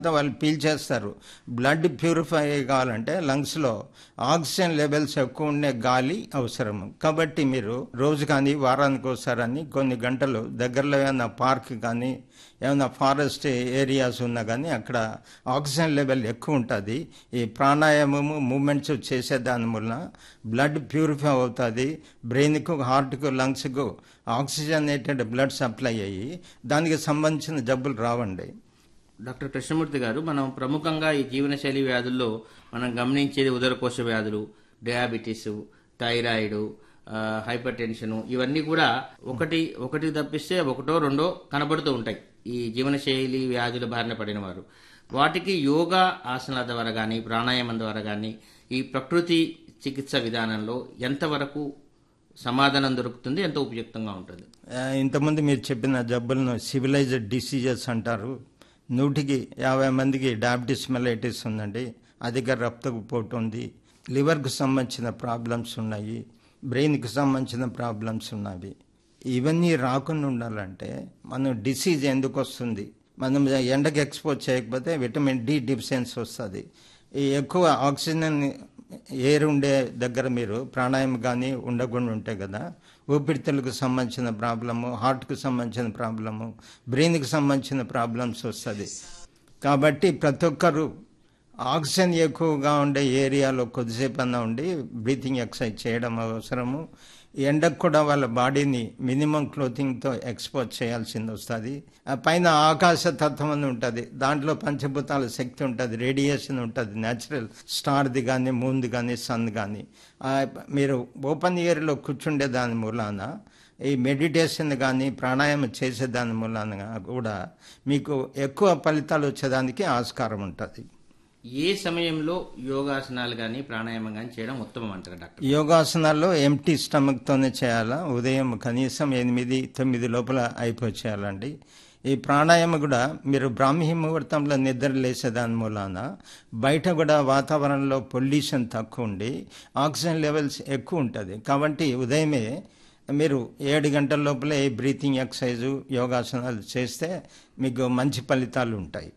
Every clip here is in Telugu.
వాళ్ళు పీల్చేస్తారు బ్లడ్ ప్యూరిఫై కావాలంటే లంగ్స్లో ఆక్సిజన్ లెవెల్స్ ఎక్కువ ఉండే గాలి అవసరం కాబట్టి మీరు రోజు కానీ వారానికి ఒకసారి కొన్ని గంటలు దగ్గరలో ఏమైనా పార్క్ కానీ ఏమైనా ఫారెస్ట్ ఏరియాస్ ఉన్నా కానీ అక్కడ ఆక్సిజన్ లెవెల్ ఎక్కువ ఉంటుంది ఈ ప్రాణాయామము మూమెంట్స్ చేసే దాని వలన బ్లడ్ ప్యూరిఫై అవుతుంది బ్రెయిన్కు హార్ట్కు లంగ్స్కు ఆక్సిజనేటెడ్ బ్లడ్ సప్లై అయ్యి దానికి సంబంధించిన జబ్బులు రావండి డాక్టర్ కృష్ణమూర్తి గారు మనం ప్రముఖంగా ఈ జీవనశైలి వ్యాధుల్లో మనం గమనించేది ఉదరకోశ వ్యాధులు డయాబెటీస్ థైరాయిడ్ హైపర్ టెన్షన్ ఇవన్నీ కూడా ఒకటి ఒకటి తప్పిస్తే ఒకటో రెండో కనబడుతూ ఉంటాయి ఈ జీవనశైలి వ్యాధుల బారిన పడిన వారు వాటికి యోగా ఆసనాల ద్వారా కానీ ప్రాణాయామం ద్వారా కానీ ఈ ప్రకృతి చికిత్స విధానంలో ఎంతవరకు సమాధానం దొరుకుతుంది ఎంత ఉపయుక్తంగా ఉంటుంది ఆ, ఇంతకుముందు మీరు చెప్పిన జబ్బులను సివిలైజ్డ్ డిసీజెస్ అంటారు నూటికి యాభై మందికి డయాబెటీస్ మెలైటిస్ ఉందండి అధిక రక్తపోటు ఉంది లివర్కి సంబంధించిన ప్రాబ్లమ్స్ ఉన్నాయి బ్రెయిన్కి సంబంధించిన ప్రాబ్లమ్స్ ఉన్నవి ఇవన్నీ రాకుండా ఉండాలంటే మనం డిసీజ్ ఎందుకు వస్తుంది మనం ఎండకి ఎక్స్పోజ్ చేయకపోతే విటమిన్ డి డిఫిషియన్సీ వస్తుంది ఈ ఎక్కువ ఆక్సిజన్ ఎయిర్ ఉండే దగ్గర మీరు ప్రాణాయామం కానీ ఉండకుండా ఉంటాయి కదా ఊపిరితిత్తులకు సంబంధించిన ప్రాబ్లము హార్ట్కి సంబంధించిన ప్రాబ్లము బ్రెయిన్కి సంబంధించిన ప్రాబ్లమ్స్ వస్తుంది కాబట్టి ప్రతి ఒక్కరు ఆక్సిజన్ ఎక్కువగా ఉండే ఏరియాలో కొద్దిసేపు అన్నా ఉండి బ్రీతింగ్ ఎక్సర్సైజ్ చేయడం అవసరము ఎండకు కూడా వాళ్ళ బాడీని మినిమం క్లోతింగ్తో ఎక్స్పోజ్ చేయాల్సింది వస్తుంది ఆ పైన ఆకాశ తత్వం అని ఉంటుంది దాంట్లో పంచభూతాల శక్తి ఉంటుంది రేడియేషన్ ఉంటుంది న్యాచురల్ స్టార్ది కానీ మూన్ది కానీ సన్ కానీ మీరు ఓపెన్ ఇయర్లో కూర్చుండే దాని మూలాన ఈ మెడిటేషన్ కానీ ప్రాణాయామం చేసే దాని మూలాన కూడా మీకు ఎక్కువ ఫలితాలు వచ్చేదానికి ఆస్కారం ఉంటుంది ఏ సమయంలో యోగాసనాలు కానీ ప్రాణాయామం కానీ చేయడం ఉత్తమం అంటారు డాక్టర్ యోగాసనాల్లో ఎంటీ స్టమక్తోనే చేయాలా ఉదయం కనీసం ఎనిమిది తొమ్మిది లోపల అయిపోయి చేయాలండి ఈ ప్రాణాయామం కూడా మీరు బ్రాహ్మీ ముహూర్తంలో నిద్ర లేసేదాని మూలాన బయట కూడా వాతావరణంలో పొల్యూషన్ తక్కువ ఉండి ఆక్సిజన్ లెవెల్స్ ఎక్కువ ఉంటుంది కాబట్టి ఉదయమే మీరు ఏడు గంటల లోపలే ఈ బ్రీతింగ్ ఎక్సర్సైజు యోగాసనాలు చేస్తే మీకు మంచి ఫలితాలు ఉంటాయి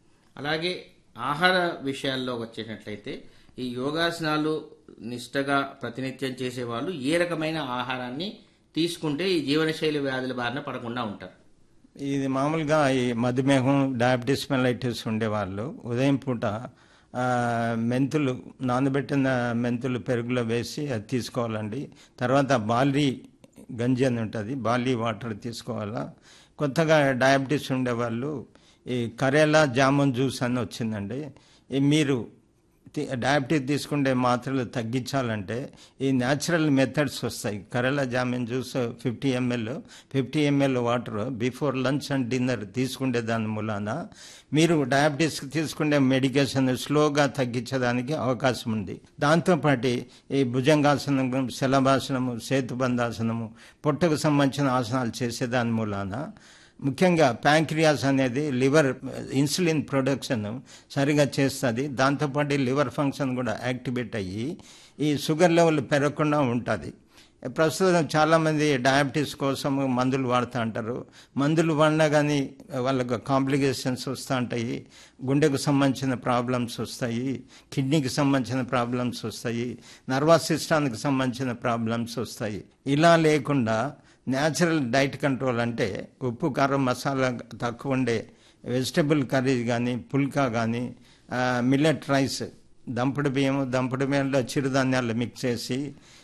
అలాగే ఆహార విషయాల్లో వచ్చేటట్లయితే ఈ యోగాసనాలు నిష్టగా ప్రతినిత్యం చేసేవాళ్ళు ఏ రకమైన ఆహారాన్ని తీసుకుంటే ఈ జీవనశైలి వ్యాధుల బారిన పడకుండా ఉంటారు ఇది మామూలుగా ఈ మధుమేహం డయాబెటీస్ మెలైటిస్ ఉండేవాళ్ళు ఉదయం పూట ఆ, మెంతులు నానబెట్టిన మెంతులు పెరుగులో వేసి అది తీసుకోవాలండి తర్వాత బాలి గంజి అని ఉంటుంది బాలి వాటర్ తీసుకోవాలా కొత్తగా డయాబెటీస్ ఉండేవాళ్ళు ఈ కరేలా జామున్ జ్యూస్ అని వచ్చిందండి ఈ మీరు తి- డయాబెటీస్ తీసుకుంటే మాత్రలు తగ్గించాలంటే ఈ న్యాచురల్ మెథడ్స్ వస్తాయి karela jamun juice fifty ML fifty ML water before lunch and dinner తీసుకునే దాని మూలాన మీరు డయాబెటీస్కి తీసుకునే మెడికేషన్ స్లోగా తగ్గించడానికి అవకాశం ఉంది దాంతోపాటు ఈ భుజంగాసనం శలభాసనము సేతుబంధాసనము పొట్టకు సంబంధించిన ఆసనాలు చేసే దాని మూలాన ముఖ్యంగా ప్యాంక్రియాస్ అనేది లివర్ ఇన్సులిన్ ప్రొడక్షన్ సరిగా చేస్తుంది దాంతోపాటు లివర్ ఫంక్షన్ కూడా యాక్టివేట్ అయ్యి ఈ షుగర్ లెవెల్ పెరగకుండా ఉంటుంది ప్రస్తుతం చాలామంది డయాబెటీస్ కోసం మందులు వాడుతూ అంటారు మందులు వాడినా కానీ వాళ్ళకు కాంప్లికేషన్స్ వస్తూ ఉంటాయి గుండెకు సంబంధించిన ప్రాబ్లమ్స్ వస్తాయి కిడ్నీకి సంబంధించిన ప్రాబ్లమ్స్ వస్తాయి నర్వస్ సిస్టానికి సంబంధించిన ప్రాబ్లమ్స్ వస్తాయి ఇలా లేకుండా న్యాచురల్ డైట్ కంట్రోల్ అంటే ఉప్పు కారం మసాలా తక్కువ ఉండే వెజిటబుల్ కర్రీ కానీ పుల్కా కానీ మిల్లెట్ రైస్ దంపుడు బియ్యం దంపుడు బియ్యంలో చిరుధాన్యాలు మిక్స్ చేసి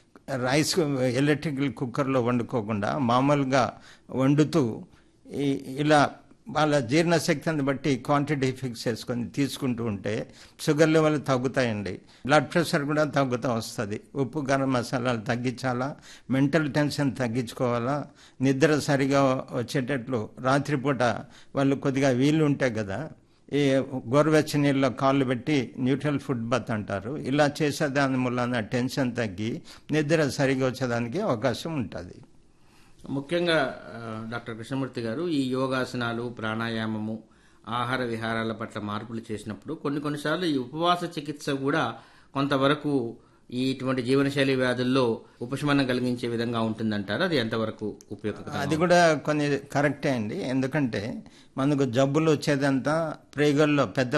రైస్ ఎలక్ట్రికల్ కుక్కర్లో వండుకోకుండా మామూలుగా వండుతూ ఈ- ఇలా వాళ్ళ జీర్ణశక్తిని బట్టి క్వాంటిటీ ఫిక్స్ చేసుకొని తీసుకుంటూ ఉంటే షుగర్ లెవెల్ తగ్గుతాయండి బ్లడ్ ప్రెషర్ కూడా తగ్గుతూ వస్తుంది ఉప్పు గరం మసాలాలు తగ్గించాలా మెంటల్ టెన్షన్ తగ్గించుకోవాలా నిద్ర సరిగా వచ్చేటట్లు రాత్రిపూట వాళ్ళు కొద్దిగా వీలు ఉంటాయి కదా ఈ గోరువెచ్చని నీళ్ళలో కాళ్ళు పెట్టి న్యూట్రల్ ఫుడ్ బత్ అంటారు ఇలా చేసేదాని మూలన టెన్షన్ తగ్గి నిద్ర సరిగా వచ్చేదానికి అవకాశం ఉంటుంది ముఖ్యంగా ఆ, డాక్టర్ కృష్ణమూర్తి గారు ఈ యోగాసనాలు ప్రాణాయామము ఆహార విహారాల పట్ల మార్పులు చేసినప్పుడు కొన్ని కొన్నిసార్లు ఈ ఉపవాస చికిత్స కూడా కొంతవరకు ఈ ఇటువంటి జీవనశైలి వ్యాధుల్లో ఉపశమనం కలిగించే విధంగా ఉంటుందంటారా అది ఎంతవరకు ఉపయోగకరం అది కూడా కొన్ని కరెక్టే అండి ఎందుకంటే మనకు జబ్బులు వచ్చేదంతా ప్రేగుల్లో పెద్ద